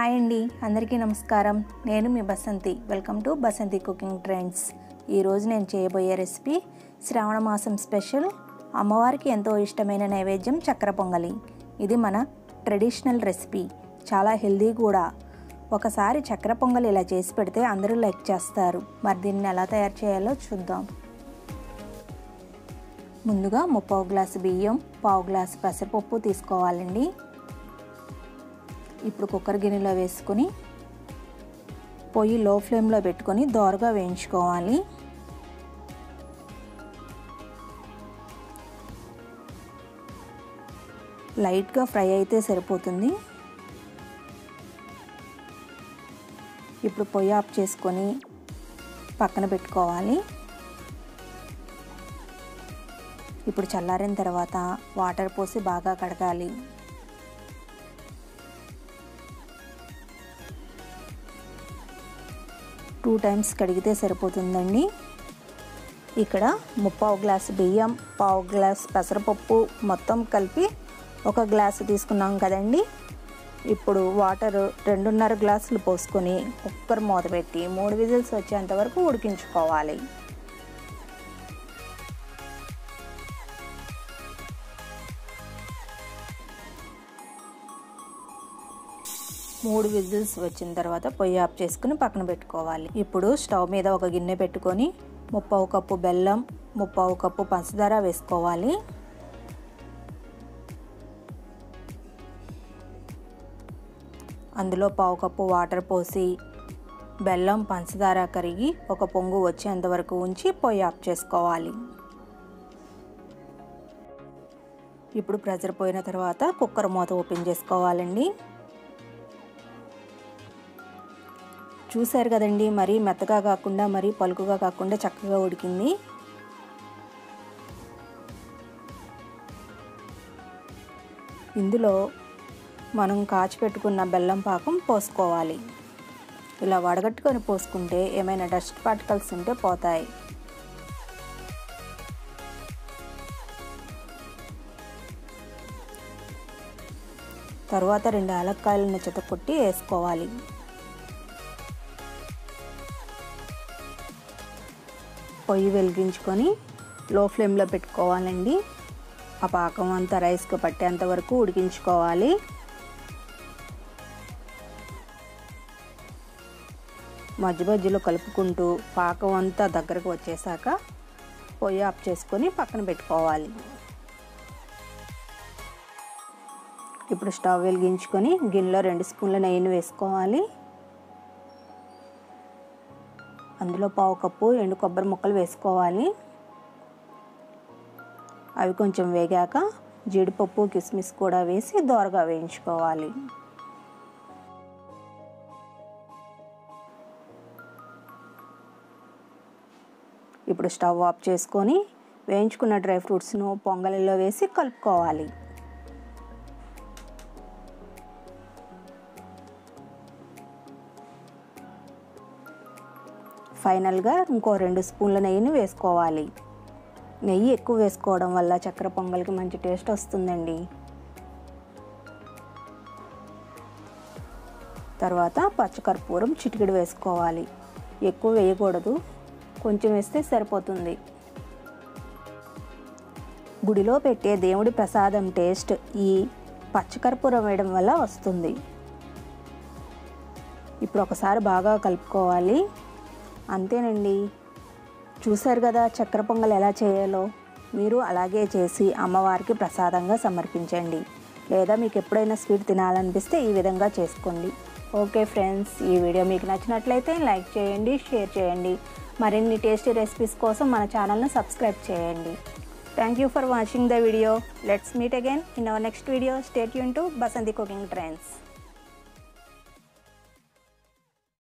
hi అండి అందరికీ నమస్కారం నేను మీ Basanti welcome to Basanti cooking trends ఈరోజు నేను చేయబోయే రెసిపీ శ్రావణ మాసం స్పెషల్ అమ్మవారికి ఎంతో ఇష్టమైన నైవేద్యం చక్కెర పొంగలి ఇది మన ట్రెడిషనల్ రెసిపీ చాలా హెల్దీ కూడా ఒకసారి చక్కెర పొంగలి ఇలా చేసి పెడితే అందరూ లైక్ చేస్తారు మరి దీన్ని ఎలా తయారు చేయాలో చూద్దాం ముందుగా ముప్పావు గ్లాసు బియ్యం పావు గ్లాసు పెసరపప్పు తీసుకోవాలండి ఇప్పుడు కుక్కర్ గిన్నెలో వేసుకొని పొయ్యి లో ఫ్లేమ్లో పెట్టుకొని దోరగా వేయించుకోవాలి లైట్గా ఫ్రై అయితే సరిపోతుంది ఇప్పుడు పొయ్యి ఆఫ్ చేసుకొని పక్కన పెట్టుకోవాలి ఇప్పుడు చల్లారిన తర్వాత వాటర్ పోసి బాగా కడగాలి టూ టైమ్స్ కడిగితే సరిపోతుందండి ఇక్కడ ముప్పావు గ్లాసు బియ్యం పావు గ్లాస్ పెసరపప్పు మొత్తం కలిపి ఒక గ్లాసు తీసుకున్నాం కదండి ఇప్పుడు వాటర్ రెండున్నర గ్లాసులు పోసుకొని కుక్కర్ మూత పెట్టి మూడు విజిల్స్ వచ్చేంత వరకు ఉడికించుకోవాలి మూడు విజిల్స్ వచ్చిన తర్వాత పొయ్యి ఆఫ్ చేసుకుని పక్కన పెట్టుకోవాలి ఇప్పుడు స్టవ్ మీద ఒక గిన్నె పెట్టుకొని ముప్పావు కప్పు బెల్లం ముప్పావు కప్పు పంచదార వేసుకోవాలి అందులో పావు కప్పు వాటర్ పోసి బెల్లం పంచదార కరిగి ఒక పొంగు వచ్చేంత వరకు ఉంచి పొయ్యి ఆఫ్ చేసుకోవాలి ఇప్పుడు ప్రెజర్ పోయిన తర్వాత కుక్కర్ మూత ఓపెన్ చేసుకోవాలండి చూశారు కదండి మరీ మెత్తగా కాకుండా మరీ పలుకుగా కాకుండా చక్కగా ఉడికింది ఇందులో మనం కాచిపెట్టుకున్న బెల్లం పాకం పోసుకోవాలి ఇలా వడగట్టుకొని పోసుకుంటే ఏమైనా డస్ట్ పార్టికల్స్ ఉంటే పోతాయి తర్వాత రెండు యాలక్కాయలను చెతకొట్టి వేసుకోవాలి పొయ్యి వెలిగించుకొని లో ఫ్లేమ్లో పెట్టుకోవాలండి ఆ పాకం అంతా రైస్కి పట్టేంత వరకు ఉడికించుకోవాలి మధ్య మధ్యలో కలుపుకుంటూ పాకం అంతా దగ్గరకు వచ్చేసాక పొయ్యి ఆఫ్ చేసుకొని పక్కన పెట్టుకోవాలి ఇప్పుడు స్టవ్ వెలిగించుకొని గిన్నెలో రెండు స్పూన్ల నెయ్యిని వేసుకోవాలి అందులో పావు కప్పు ఎండు కొబ్బరి ముక్కలు వేసుకోవాలి అవి కొంచెం వేగాక జీడిపప్పు కిస్మిస్ కూడా వేసి దోరగా వేయించుకోవాలి ఇప్పుడు స్టవ్ ఆఫ్ చేసుకొని వేయించుకున్న డ్రై ఫ్రూట్స్ను పొంగలిలో వేసి కలుపుకోవాలి ఫైనల్గా ఇంకో రెండు స్పూన్ల నెయ్యిని వేసుకోవాలి నెయ్యి ఎక్కువ వేసుకోవడం వల్ల చక్కెర పొంగల్కి మంచి టేస్ట్ వస్తుందండి తర్వాత పచ్చకర్పూరం చిటికెడు వేసుకోవాలి ఎక్కువ వేయకూడదు కొంచెం వేస్తే సరిపోతుంది గుడిలో పెట్టే దేవుడి ప్రసాదం టేస్ట్ ఈ పచ్చకర్పూరం వేయడం వల్ల వస్తుంది ఇప్పుడు ఒకసారి బాగా కలుపుకోవాలి అంతేనండి చూశారు కదా చక్కెర పొంగల్ ఎలా చేయాలో మీరు అలాగే చేసి అమ్మవారికి ప్రసాదంగా సమర్పించండి లేదా మీకు ఎప్పుడైనా స్వీట్ తినాలనిపిస్తే ఈ విధంగా చేసుకోండి ఓకే ఫ్రెండ్స్ ఈ వీడియో మీకు నచ్చినట్లయితే లైక్ చేయండి షేర్ చేయండి మరిన్ని టేస్టీ రెసిపీస్ కోసం మన ఛానల్ను సబ్స్క్రైబ్ చేయండి thank you for watching the video let's meet again in our next video stay యూన్ టు బసంతి కుకింగ్ ట్రెండ్స్